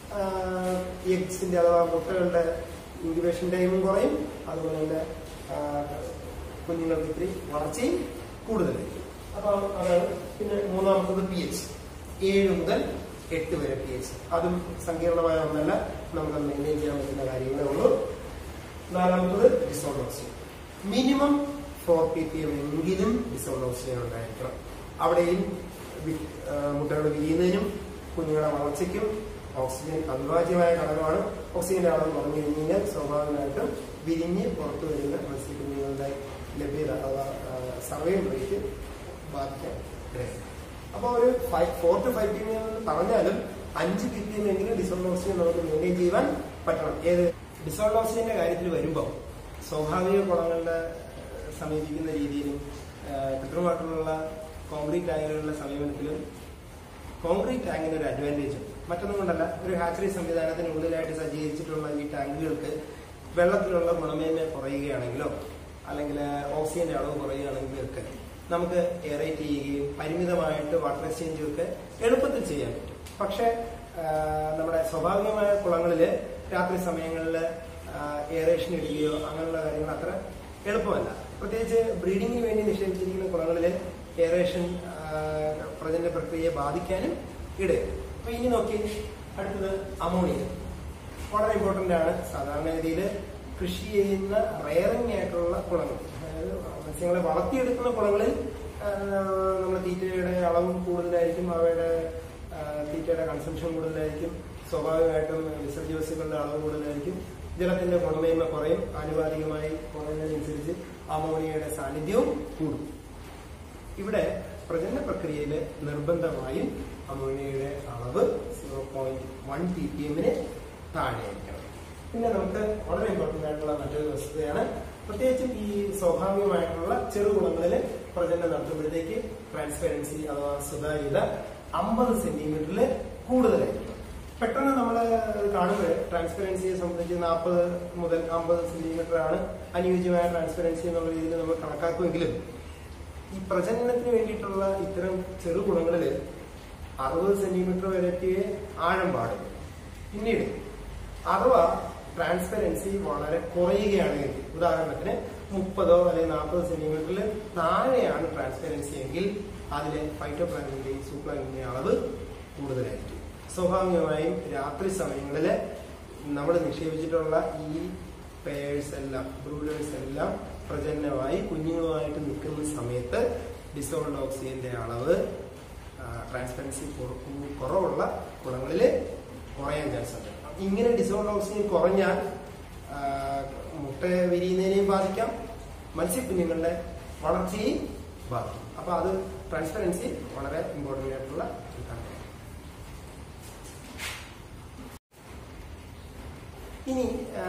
എഗ്സിന്റെ അഥവാ മുട്ടകളുടെ ഇൻക്യുബേഷൻ ടൈമും കുറയും അതുപോലെ തന്നെ ആ, കുഞ്ഞുങ്ങൾക്ക് ഇത്തിരി വളർച്ചയും കൂടുതലായിരിക്കും അപ്പൊ അതാണ് പിന്നെ മൂന്നാമത്തത് പി എച്ച് ഏഴ് മുതൽ എട്ട് വരെ പി എച്ച് അതും സങ്കീർണമായ ഒന്നല്ല നമുക്ക് മെയിൻറ്റെയിൻ ചെയ്യാൻ പറ്റുന്ന കാര്യങ്ങളേ ഉള്ളൂ നാലാമത്തത് dissolved oxygen minimum four P P M എങ്കിലും ഡിസോൾഡ് ഓക്സിജൻ ഉണ്ടായിരിക്കണം അവിടെയും വി- ആ, മുട്ടകൾ വിരിയുന്നതിനും കുഞ്ഞുങ്ങളുടെ വളർച്ചയ്ക്കും ഓക്സിജൻ അവിഭാജ്യമായ ഘടകമാണ് ഓക്സിജന്റെ അളവ് കുറഞ്ഞു കഴിഞ്ഞ് കഴിഞ്ഞാൽ സ്വാഭാവികമായിട്ടും വിരിഞ്ഞ് പുറത്തു വരുന്ന മത്സ്യക്കുഞ്ഞുങ്ങളുടെ ലഭ്യത അഥവാ സർവൈവൽ റേറ്റ് ബാധിക്കാൻ ഇടയുണ്ട് അപ്പോൾ ഒരു five four to five P M പറഞ്ഞാലും അഞ്ച് പി പി എം എങ്കിലും ഡിസോൾഡ് ഓക്സിജൻ നമുക്ക് മെയിൻറ്റെയിൻ ചെയ്യുവാൻ പറ്റണം ഏത് ഡിസോൾഡ് ഓക്സിജന്റെ കാര്യത്തിൽ വരുമ്പോൾ സ്വാഭാവിക കുളങ്ങളുടെ ഏഹ്, സമീപിക്കുന്ന രീതിയിലും ഏഹ്, കൃത്രിമമായിട്ടുള്ള കോൺക്രീറ്റ് ടാങ്കുകളുടെ സമീപനത്തിലും കോൺക്രീറ്റ് ടാങ്കിന് ഒരു അഡ്വാൻറ്റേജ് ഉണ്ട് മറ്റൊന്നും കൊണ്ടല്ല ഒരു ഹാച്ചറി സംവിധാനത്തിന് ഉള്ളിലായിട്ട് സജ്ജീകരിച്ചിട്ടുള്ള ഈ ടാങ്കുകൾക്ക് വെള്ളത്തിലുള്ള ഗുണമേന്മ കുറയുകയാണെങ്കിലോ അല്ലെങ്കിൽ ഓക്സിജന്റെ അളവ് കുറയുകയാണെങ്കിലോ ഒക്കെ നമുക്ക് എയറേറ്റ് ചെയ്യുകയും പരിമിതമായിട്ട് വാട്ടർ എക്സ്ചേഞ്ചും ഒക്കെ എളുപ്പത്തിൽ ചെയ്യാൻ പറ്റും പക്ഷേ ആ, നമ്മുടെ സ്വാഭാവികമായ കുളങ്ങളിൽ രാത്രി സമയങ്ങളിൽ എയറേഷൻ ഇടുകയോ അങ്ങനെയുള്ള കാര്യങ്ങൾ അത്ര എളുപ്പമല്ല പ്രത്യേകിച്ച് ബ്രീഡിങ്ങിന് വേണ്ടി നിക്ഷേപിച്ചിരിക്കുന്ന കുളങ്ങളിൽ എയറേഷൻ പ്രജനന പ്രക്രിയയെ ബാധിക്കാനും ഇടയുണ്ട് അപ്പൊ ഇനി നോക്കി അടുത്തത് അമോണിയ വളരെ ഇമ്പോർട്ടന്റ് ആണ് സാധാരണഗതിയിൽ കൃഷി ചെയ്യുന്ന റയറിംഗ് ആയിട്ടുള്ള കുളങ്ങൾ അതായത് മത്സ്യങ്ങളെ വളർത്തിയെടുക്കുന്ന കുളങ്ങളിൽ നമ്മൾ തീറ്റയുടെ അളവും കൂടുതലായിരിക്കും അവയുടെ ആ, തീറ്റയുടെ കൺസംഷൻ കൂടുതലായിരിക്കും സ്വാഭാവികമായിട്ടും വിസർജ്യ വസ്തുക്കളുടെ അളവ് കൂടുതലായിരിക്കും ജലത്തിന്റെ ഗുണമേന്മ കുറയും ആനുപാതികമായി കുറയുന്നതിനനുസരിച്ച് അമോണിയയുടെ സാന്നിധ്യവും കൂടും ഇവിടെ പ്രജനന പ്രക്രിയയിൽ നിർബന്ധമായും അമോണിയയുടെ അളവ് zero point one P P എമ്മിന് താഴെയായിരിക്കണം പിന്നെ നമുക്ക് വളരെ ഇമ്പോർട്ടന്റ് ആയിട്ടുള്ള മറ്റൊരു വസ്തുതയാണ് പ്രത്യേകിച്ചും ഈ സ്വാഭാവികമായിട്ടുള്ള ചെറുകുളങ്ങളിൽ പ്രജനനം നടത്തുമ്പോഴത്തേക്ക് ട്രാൻസ്പെറൻസി അഥവാ സുതാര്യത അമ്പത് സെന്റിമീറ്ററിൽ കൂടുതലായിരിക്കും പെട്ടെന്ന് നമ്മൾ കാണുമ്പോൾ ട്രാൻസ്പെറൻസിയെ സംബന്ധിച്ച് നാൽപ്പത് മുതൽ അമ്പത് സെന്റിമീറ്റർ ആണ് അനുയോജ്യമായ ട്രാൻസ്പെറൻസി എന്നുള്ള രീതിയിൽ നമ്മൾ കണക്കാക്കുമെങ്കിലും ഈ പ്രജനനത്തിന് വേണ്ടിയിട്ടുള്ള ഇത്തരം ചെറുകുളങ്ങളിൽ അറുപത് സെന്റിമീറ്റർ വരെയൊക്കെ ആഴം പാടും പിന്നീട് അഥവാ ട്രാൻസ്പെറൻസി വളരെ കുറയുകയാണെങ്കിൽ ഉദാഹരണത്തിന് മുപ്പതോ അല്ലെങ്കിൽ നാൽപ്പത് സെന്റിമീറ്ററിൽ താഴെയാണ് ട്രാൻസ്പെറൻസി എങ്കിൽ അതിലെ ഫൈറ്റോപ്ലാന്റിന്റെയും സൂപ്ലാന്റിന്റെയും അളവ് കൂടുതലായിരിക്കും സ്വാഭാവികമായും രാത്രി സമയങ്ങളിൽ നമ്മൾ നിക്ഷേപിച്ചിട്ടുള്ള ഈ പേഴ്സ് എല്ലാം ബ്രൂഡേഴ്സ് എല്ലാം പ്രജനനമായി കുഞ്ഞുങ്ങളുമായിട്ട് നിൽക്കുന്ന സമയത്ത് ഡിസോൾഡ് ഓക്സിജന്റെ അളവ് ട്രാൻസ്പെറൻസി കുറവുള്ള കുളങ്ങളിൽ കുറയാൻ ചാൻസ് ഉണ്ട് ഇങ്ങനെ ഡിസോൾഡ് ഓക്സിജൻ കുറഞ്ഞാൽ ആ, മുട്ട വിരിയുന്നതിനെയും ബാധിക്കാം മത്സ്യക്കുഞ്ഞുങ്ങളുടെ വളർച്ചയെയും ബാധിക്കും അപ്പൊ അത് ട്രാൻസ്പെറൻസി വളരെ ഇമ്പോർട്ടന്റ് ആയിട്ടുള്ള ഒരു കാര്യമാണ് ഇനി ആ,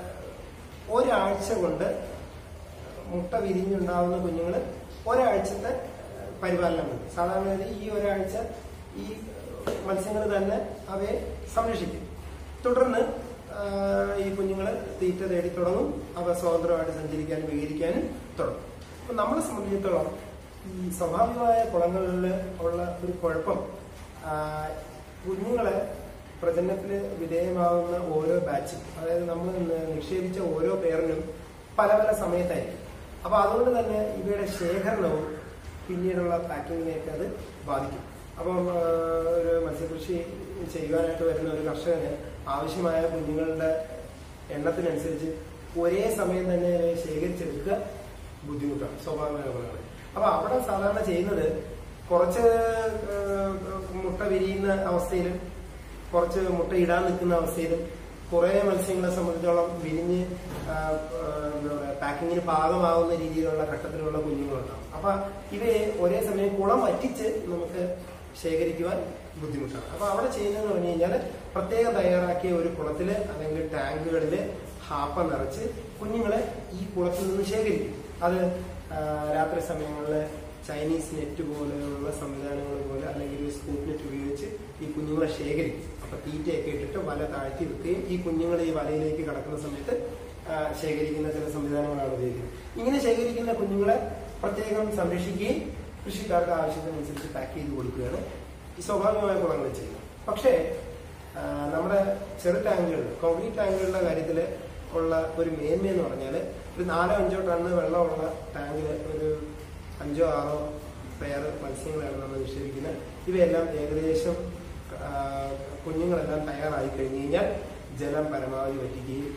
ഒരാഴ്ച കൊണ്ട് മുട്ട വിരിഞ്ഞുണ്ടാവുന്ന കുഞ്ഞുങ്ങൾ ഒരാഴ്ചത്തെ പരിപാലനം മതി സാധാരണ ഈ ഒരാഴ്ച ഈ മത്സ്യങ്ങൾ തന്നെ അവയെ സംരക്ഷിക്കും തുടർന്ന് ആ, ഈ കുഞ്ഞുങ്ങൾ തീറ്റ തേടി തുടങ്ങും അവ സ്വതന്ത്രമായിട്ട് സഞ്ചരിക്കാനും വിഹരിക്കാനും തുടങ്ങും അപ്പൊ നമ്മളെ സംബന്ധിച്ചിടത്തോളം ഈ സ്വാഭാവികമായ കുളങ്ങളിൽ ഉള്ള ഒരു കുഴപ്പം ആ, കുഞ്ഞുങ്ങളെ പ്രജനനത്തിന് വിധേയമാവുന്ന ഓരോ ബാച്ചും അതായത് നമ്മൾ നിക്ഷേപിച്ച ഓരോ പേരിനും പല പല സമയത്തായിരിക്കും അപ്പൊ അതുകൊണ്ട് തന്നെ ഇവയുടെ ശേഖരണവും പിന്നീടുള്ള പാക്കിങ്ങിനെയൊക്കെ അത് ബാധിക്കും അപ്പം ആ, ഒരു മത്സ്യകൃഷി ചെയ്യുവാനായിട്ട് വരുന്ന ഒരു കർഷകന് ആവശ്യമായ കുഞ്ഞുങ്ങളുടെ എണ്ണത്തിനനുസരിച്ച് ഒരേ സമയം തന്നെ ഇവയെ ശേഖരിച്ചെടുക്കുക ബുദ്ധിമുട്ടാണ് സ്വാഭാവിക ഗുണങ്ങൾ അപ്പൊ അവിടെ സാധാരണ ചെയ്യുന്നത് കുറച്ച് ആ, മുട്ട വിരിയുന്ന അവസ്ഥയിലും കുറച്ച് മുട്ട ഇടാൻ നിൽക്കുന്ന അവസ്ഥയിലും കുറെ മത്സ്യങ്ങളെ സംബന്ധിച്ചോളം വിരിഞ്ഞ് ആ, ആ, എന്താ പറയാ പാക്കിങ്ങിന് പാകമാവുന്ന രീതിയിലുള്ള ഘട്ടത്തിലുള്ള കുഞ്ഞുങ്ങളുണ്ടാവും അപ്പൊ ഇവയെ ഒരേ സമയം കുളം വറ്റിച്ച് നമുക്ക് ശേഖരിക്കുവാൻ ബുദ്ധിമുട്ടാണ് അപ്പൊ അവിടെ ചെയ്യുന്നതെന്ന് പറഞ്ഞു കഴിഞ്ഞാൽ പ്രത്യേകം തയ്യാറാക്കിയ ഒരു കുളത്തില് അല്ലെങ്കിൽ ടാങ്കുകളില് ഹാപ്പ നിറച്ച് കുഞ്ഞുങ്ങളെ ഈ കുളത്തിൽ നിന്ന് ശേഖരിക്കും അത് ആ, രാത്രി സമയങ്ങളിൽ ചൈനീസ് നെറ്റ് പോലെയുള്ള സംവിധാനങ്ങൾ പോലെ അല്ലെങ്കിൽ ഒരു സ്കൂപ്പ് നെറ്റ് ഉപയോഗിച്ച് ഈ കുഞ്ഞുങ്ങളെ ശേഖരിക്കും അപ്പൊ തീറ്റയൊക്കെ ഇട്ടിട്ട് വല താഴ്ത്തി വെക്കുകയും ഈ കുഞ്ഞുങ്ങൾ ഈ വലയിലേക്ക് കടക്കുന്ന സമയത്ത് ആ, ശേഖരിക്കുന്ന ചില സംവിധാനങ്ങളാണ് ഉപയോഗിക്കുന്നത് ഇങ്ങനെ ശേഖരിക്കുന്ന കുഞ്ഞുങ്ങളെ പ്രത്യേകം സംരക്ഷിക്കുകയും കൃഷിക്കാർക്ക് ആവശ്യത്തിനനുസരിച്ച് പാക്ക് ചെയ്ത് കൊടുക്കുകയാണ് ഈ സ്വാഭാവികമായ കുളങ്ങൾ ചെയ്യുന്നത് പക്ഷേ ആ, നമ്മുടെ ചെറു ടാങ്കുകളിൽ കോൺക്രീറ്റ് ടാങ്കുകളുടെ കാര്യത്തിൽ ഉള്ള ഒരു മേന്മ എന്ന് പറഞ്ഞാൽ ഒരു നാലോ അഞ്ചോ ടണ്ണ് വെള്ളമുള്ള ടാങ്കിൽ ഒരു അഞ്ചോ ആറോ പെയർ മത്സ്യങ്ങളാണ് നമ്മൾ നിക്ഷേപിക്കുന്നത് ഇവയെല്ലാം ഏകദേശം ആ, കുഞ്ഞുങ്ങളെല്ലാം തയ്യാറായി കഴിഞ്ഞു കഴിഞ്ഞാൽ ജലം പരമാവധി വറ്റിക്കുകയും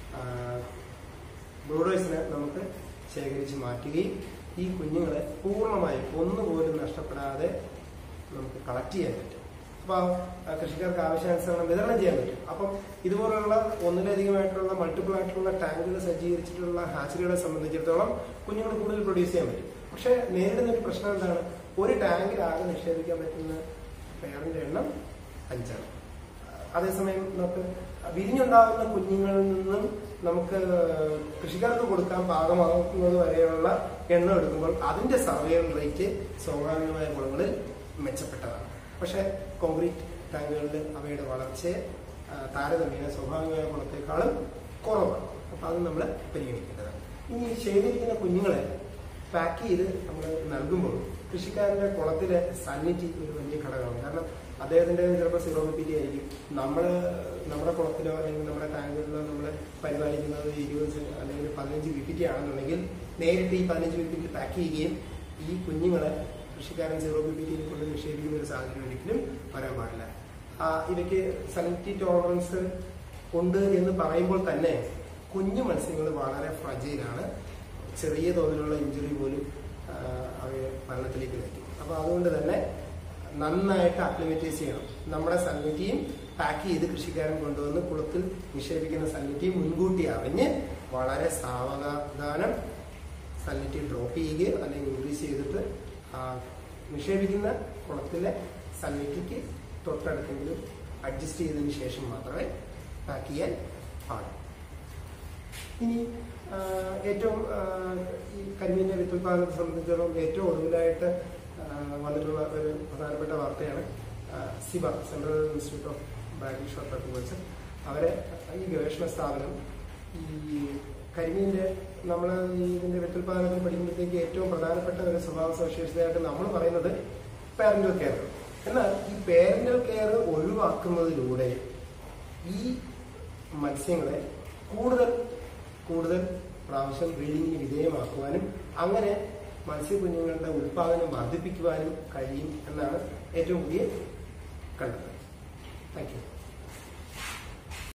ബ്രൂഡേഴ്സിനെ നമുക്ക് ശേഖരിച്ച് മാറ്റുകയും ഈ കുഞ്ഞുങ്ങളെ പൂർണ്ണമായും ഒന്നുപോലും നഷ്ടപ്പെടാതെ നമുക്ക് കളക്ട് ചെയ്യാൻ പറ്റും അപ്പൊ ആ കൃഷിക്കാർക്ക് ആവശ്യാനുസരണം വിതരണം ചെയ്യാൻ പറ്റും അപ്പം ഇതുപോലുള്ള ഒന്നിലധികമായിട്ടുള്ള മൾട്ടിപ്പിൾ ആയിട്ടുള്ള ടാങ്കുകൾ സജ്ജീകരിച്ചിട്ടുള്ള ഹാച്ചറികളെ സംബന്ധിച്ചിടത്തോളം കുഞ്ഞുങ്ങൾ കൂടുതൽ പ്രൊഡ്യൂസ് ചെയ്യാൻ പറ്റും പക്ഷെ നേരിടുന്ന ഒരു പ്രശ്നം എന്താണ് ഒരു ടാങ്കിൽ ആകെ നിക്ഷേപിക്കാൻ പറ്റുന്ന പേറിന്റെ എണ്ണം അഞ്ചാണ് അതേസമയം നമുക്ക് വിരിഞ്ഞുണ്ടാകുന്ന കുഞ്ഞുങ്ങളിൽ നിന്നും നമുക്ക് കൃഷിക്കാർക്ക് കൊടുക്കാൻ പാകമാകുന്നത് വരെയുള്ള എണ്ണം എടുക്കുമ്പോൾ അതിന്റെ സർവൈവൽ റേറ്റ് സ്വാഭാവികമായ ഗുണങ്ങളിൽ മെച്ചപ്പെട്ടതാണ് പക്ഷെ കോൺക്രീറ്റ് ടാങ്കുകളിൽ അവയുടെ വളർച്ചയെ ആ, താരതമ്യേന സ്വാഭാവികമായ ഗുണത്തെക്കാളും കുറവാണ് അപ്പൊ അത് നമ്മൾ പരിഗണിക്കേണ്ടതാണ് ഇനി ശേഖരിക്കുന്ന കുഞ്ഞുങ്ങളെ പാക്ക് ചെയ്ത് നമ്മൾ നൽകുമ്പോൾ കൃഷിക്കാരന്റെ കുളത്തിലെ സാനിറ്റി ഒരു വലിയ ഘടകമാണ് കാരണം അദ്ദേഹത്തിന്റെ ചിലപ്പോൾ സീറോ ബി ആയിരിക്കും നമ്മൾ നമ്മുടെ കുളത്തിലോ അല്ലെങ്കിൽ നമ്മുടെ ടാങ്കുകളിലോ നമ്മൾ പരിപാലിക്കുന്നത് ഇരുപത് സെ- അല്ലെങ്കിൽ പതിനഞ്ച് വി പി ടി ആണെന്നുണ്ടെങ്കിൽ നേരിട്ട് ഈ പതിനഞ്ച് വി പി ടി പാക്ക് ചെയ്യുകയും ഈ കുഞ്ഞുങ്ങളെ കൃഷിക്കാരൻ സീറോ ബി പി ടിയിൽ കൊണ്ട് നിക്ഷേപിക്കുന്ന ഒരു സാഹചര്യം ഒരിക്കലും വരാൻ പാടില്ല ആ, ഇവയ്ക്ക് സലിറ്റി ടോളറൻസ് ഉണ്ട് എന്ന് പറയുമ്പോൾ തന്നെ കുഞ്ഞു മത്സ്യങ്ങൾ വളരെ ഫ്രജയിലാണ് ചെറിയ തോതിലുള്ള ഇഞ്ചുറി പോലും ആ, അവയെ മരണത്തിലേക്ക് നയിക്കും അപ്പോൾ അതുകൊണ്ട് തന്നെ നന്നായിട്ട് അക്ലിമറ്റൈസ് ചെയ്യണം നമ്മുടെ സന്നിധിയും പാക്ക് ചെയ്ത് കൃഷിക്കാരൻ കൊണ്ടുവന്ന് കുളത്തിൽ നിക്ഷേപിക്കുന്ന സന്നിധിയും മുൻകൂട്ടി അറിഞ്ഞ് വളരെ സാവധാനം സന്നിറ്റി ഡ്രോപ്പ് ചെയ്യുകയോ അല്ലെങ്കിൽ ഇൻക്രീസ് ചെയ്തിട്ട് ആ നിക്ഷേപിക്കുന്ന കുളത്തിലെ സന്നിധിക്ക് തൊട്ടടുത്തെങ്കിലും അഡ്ജസ്റ്റ് ചെയ്തതിന് ശേഷം മാത്രമേ പാക്ക് ചെയ്യാൻ പാടുള്ളൂ ഇനി ആ, ഏറ്റവും ആ, ഈ കരിമീൻ്റെ വിത്തുൽപാദനത്തെ സംബന്ധിച്ചിടത്തോളം ഏറ്റവും ഒടുവിലായിട്ട് ആ, വന്നിട്ടുള്ള ഒരു പ്രധാനപ്പെട്ട വാർത്തയാണ് ആ, CIBA central institute of banking short agriculture അവരെ ഈ ഗവേഷണ സ്ഥാപനം ഈ കരിമീൻ്റെ നമ്മൾ ഇതിൻ്റെ വിത്തുൽപാദനത്തിൽ പഠിക്കുമ്പോഴത്തേക്ക് ഏറ്റവും പ്രധാനപ്പെട്ട ഒരു സ്വഭാവ സവിശേഷതയായിട്ട് നമ്മൾ പറയുന്നത് പാരന്റൽ കെയർ എന്നാൽ ഈ പാരന്റൽ കെയർ ഒഴിവാക്കുന്നതിലൂടെ ഈ മത്സ്യങ്ങളെ കൂടുതൽ കൂടുതൽ പ്രാവശ്യം ബ്രീഡിങ്ങിന് വിധേയമാക്കുവാനും അങ്ങനെ മത്സ്യക്കുഞ്ഞുങ്ങളുടെ ഉൽപാദനം വർദ്ധിപ്പിക്കുവാനും കഴിയും എന്നാണ് ഏറ്റവും പുതിയ കണ്ടെത്തൽ താങ്ക് യു